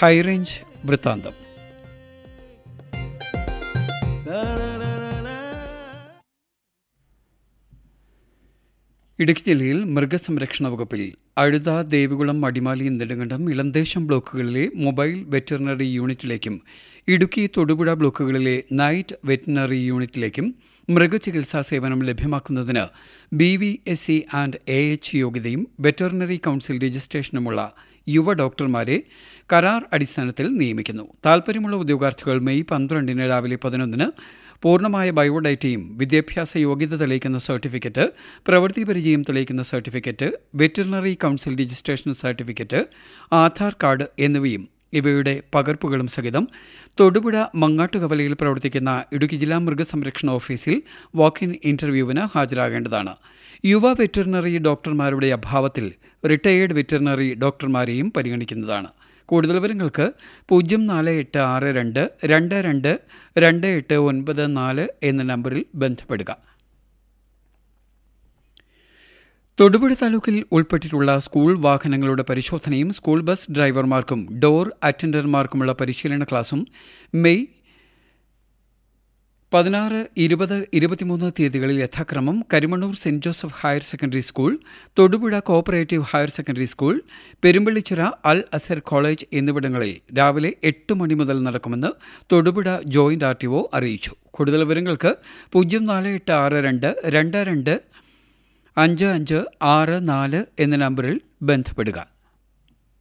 high range വൃത്താന്തം ഇടുക്കി ജില്ലയിൽ മൃഗസംരക്ഷണ വകുപ്പിൽ അഴുത ദേവികുളം അടിമാലി നെടുങ്കണ്ടം ഇളന്തേശം ബ്ലോക്കുകളിലെ മൊബൈൽ വെറ്ററിനറി യൂണിറ്റിലേക്കും ഇടുക്കി തൊടുപുഴ ബ്ലോക്കുകളിലെ നൈറ്റ് വെറ്റിനറി യൂണിറ്റിലേക്കും മൃഗചികിത്സാ സേവനം ലഭ്യമാക്കുന്നതിന് B V S C and A H യോഗ്യതയും വെറ്ററിനറി കൗൺസിൽ രജിസ്ട്രേഷനുമുള്ള യുവ ഡോക്ടർമാരെ കരാർ അടിസ്ഥാനത്തിൽ നിയമിക്കുന്നു താൽപ്പര്യമുള്ള ഉദ്യോഗാർത്ഥികൾ മെയ് പന്ത്രണ്ടിന് രാവിലെ പതിനൊന്നിന് പൂർണ്ണമായ ബയോഡേറ്റയും വിദ്യാഭ്യാസ യോഗ്യത തെളിയിക്കുന്ന സർട്ടിഫിക്കറ്റ് പ്രവൃത്തി പരിചയം തെളിയിക്കുന്ന certificate veterinary council registration certificate Aadhaar card എന്നിവയും ഇവയുടെ പകർപ്പുകളും സഹിതം തൊടുപുഴ മങ്ങാട്ടുകവലയിൽ പ്രവർത്തിക്കുന്ന ഇടുക്കി ജില്ലാ മൃഗസംരക്ഷണ ഓഫീസിൽ വാക്ക് ഇൻ ഇന്റർവ്യൂവിന് ഹാജരാകേണ്ടതാണ് യുവ വെറ്ററിനറി ഡോക്ടർമാരുടെ അഭാവത്തിൽ റിട്ടയേർഡ് വെറ്ററിനറി ഡോക്ടർമാരെയും പരിഗണിക്കുന്നതാണ് കൂടുതൽ വിവരങ്ങൾക്ക് പൂജ്യം നാല് എട്ട് ആറ് രണ്ട് രണ്ട് രണ്ട് രണ്ട് എട്ട് ഒൻപത് നാല് എന്ന നമ്പറിൽ ബന്ധപ്പെടുക തൊടുപുഴ താലൂക്കിൽ ഉൾപ്പെട്ടിട്ടുള്ള സ്കൂൾ വാഹനങ്ങളുടെ പരിശോധനയും സ്കൂൾ ബസ് ഡ്രൈവർമാർക്കും ഡോർ അറ്റൻഡർമാർക്കുമുള്ള പരിശീലന ക്ലാസും മെയ് പതിനാറ് ഇരുപത് ഇരുപത്തിമൂന്ന് തീയതികളിൽ യഥാക്രമം Karimannoor saint Joseph higher secondary school Thodupuzha cooperative higher secondary school Perumpallichira Al Azhar college എന്നിവിടങ്ങളിൽ രാവിലെ എട്ട് മണി മുതൽ നടക്കുമെന്ന് Thodupuzha joint R T O അറിയിച്ചു കൂടുതൽ വിവരങ്ങൾക്ക് പൂജ്യം നാല് എട്ട് ആറ് രണ്ട് രണ്ട് രണ്ട് അഞ്ച് അഞ്ച് ആറ് നാല് എന്ന നമ്പറിൽ ബന്ധപ്പെടുക